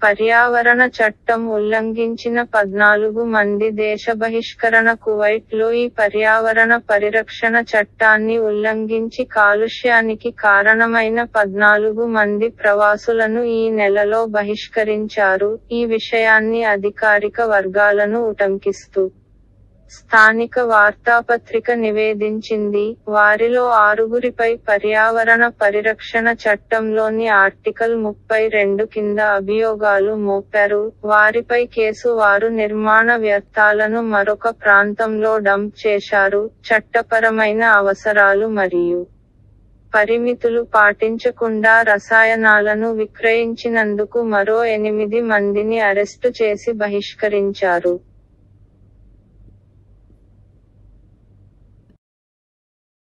పర్యావరణ చట్టం ఉల్లంఘించిన పద్నాలుగు మంది దేశ బహిష్కరణ కువైట్ లో ఈ పర్యావరణ పరిరక్షణ చట్టాన్ని ఉల్లంఘించి కాలుష్యానికి కారణమైన పద్నాలుగు మంది ప్రవాసులను ఈ నెలలో బహిష్కరించారు ఈ విషయాన్ని అధికారిక వర్గాలను ఉటంకిస్తూ స్థానిక వార్తాపత్రిక నివేదించింది వారిలో ఆరుగురిపై పర్యావరణ పరిరక్షణ చట్టంలోని ఆర్టికల్ ముప్పై రెండు కింద అభియోగాలు మోపారు వారిపై కేసు వారు నిర్మాణ వ్యర్థాలను మరొక ప్రాంతంలో డంప్ చేశారు చట్టపరమైన అవసరాలు మరియు పరిమితులు పాటించకుండా రసాయనాలను విక్రయించినందుకు మరో ఎనిమిది మందిని అరెస్టు చేసి బహిష్కరించారు